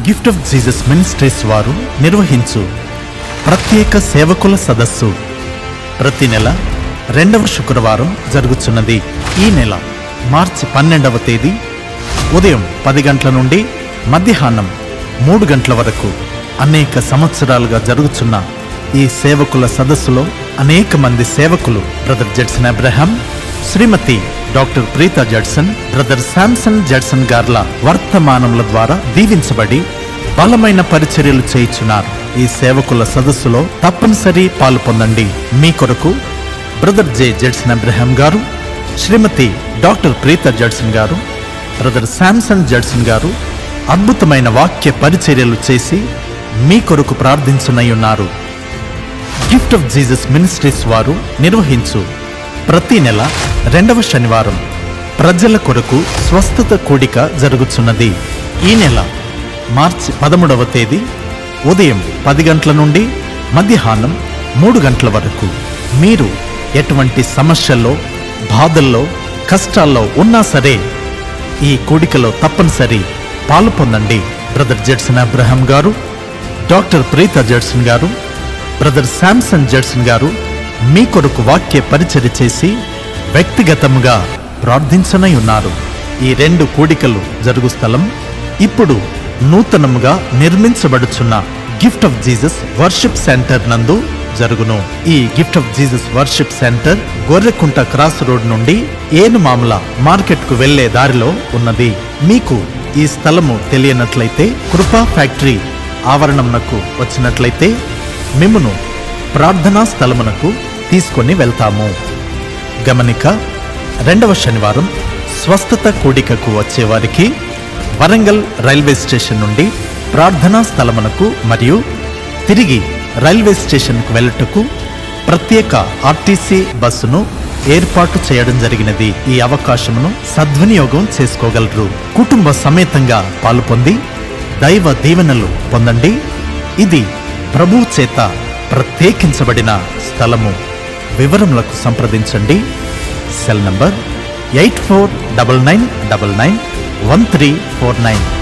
gift of Jesus ministries వారు నిర్వహించు ప్రత్యేక సేవకుల సదస్సు ప్రతి నెల రెండవ శుక్రవారం జరుగుతున్నది ఈ నెల మార్చి పన్నెండవ తేదీ ఉదయం పది గంటల నుండి మధ్యాహ్నం మూడు గంటల వరకు అనేక సంవత్సరాలుగా జరుగుతున్న ఈ సేవకుల సదస్సులో అనేక మంది సేవకులు brother Judson Abraham Shrimati doctor Preetha Judson brother Samson Judson గార్ల వర్తమానముల ద్వారా దీవించబడి బలమైన పరిచర్యలు చేయుచున్నారు ఈ సేవకుల సదస్సులో తప్పనిసరి పాలు పొందండి మీ కొరకు బ్రదర్ జె జడ్సన్ అబ్రహాం గారు శ్రీమతి డాక్టర్ ప్రీతా జడ్సన్ గారు బ్రదర్ శాంసన్ జడ్సన్ గారు అద్భుతమైన వాక్య పరిచర్యలు చేసి మీ కొరకు ప్రార్థించునై ఉన్నారు గిఫ్ట్ ఆఫ్ జీసస్ మినిస్ట్రీస్ వారు నిర్వహించు ప్రతి నెల రెండవ శనివారం ప్రజల కొరకు స్వస్థత కూడిక జరుగుతున్నది ఈ నెల మార్చి పదమూడవ తేదీ ఉదయం పది గంటల నుండి మధ్యాహ్నం మూడు గంటల వరకు మీరు ఎటువంటి సమస్యల్లో బాధల్లో కష్టాల్లో ఉన్నా సరే ఈ కూడికలో తప్పనిసరి పాలు పొందండి బ్రదర్ జడ్సన్ అబ్రహాం గారు డాక్టర్ ప్రీతా జడ్సన్ గారు బ్రదర్ శాంసన్ జడ్సన్ గారు మీ కొరకు వాక్య పరిచర్య చేసి వ్యక్తిగతముగా ప్రార్థించనై ఉన్నారు ఈ రెండు కూడికలు జరుగు స్థలం ఇప్పుడు నూతనముగా నిర్మించబడుచున్న gift of Jesus worship centre నందు జరుగును ఈ gift of Jesus worship centre Gorrekunta cross road నుండి ఏనుమాముల మార్కెట్ కు వెళ్లే దారిలో ఉన్నది మీకు ఈ స్థలము తెలియనట్లయితే కృపా ఫ్యాక్టరీ ఆవరణమునకు వచ్చినట్లయితే మిమ్మును ప్రార్థనా స్థలమునకు తీసుకొని వెళ్తాము గమనిక రెండవ శనివారం స్వస్థత కూడికకు వచ్చేవారికి వరంగల్ రైల్వే స్టేషన్ నుండి ప్రార్థనా స్థలమునకు మరియు తిరిగి రైల్వే స్టేషన్కు వెళ్ళటకు ప్రత్యేక ఆర్టీసీ బస్సును ఏర్పాటు చేయడం జరిగినది ఈ అవకాశమును సద్వినియోగం చేసుకోగలరు కుటుంబ సమేతంగా పాల్పొంది దైవ దీవెనలు పొందండి ఇది ప్రభు చేత ప్రత్యేకించబడిన స్థలము వివరములకు సంప్రదించండి cell number eight four double nine double nine one three four nine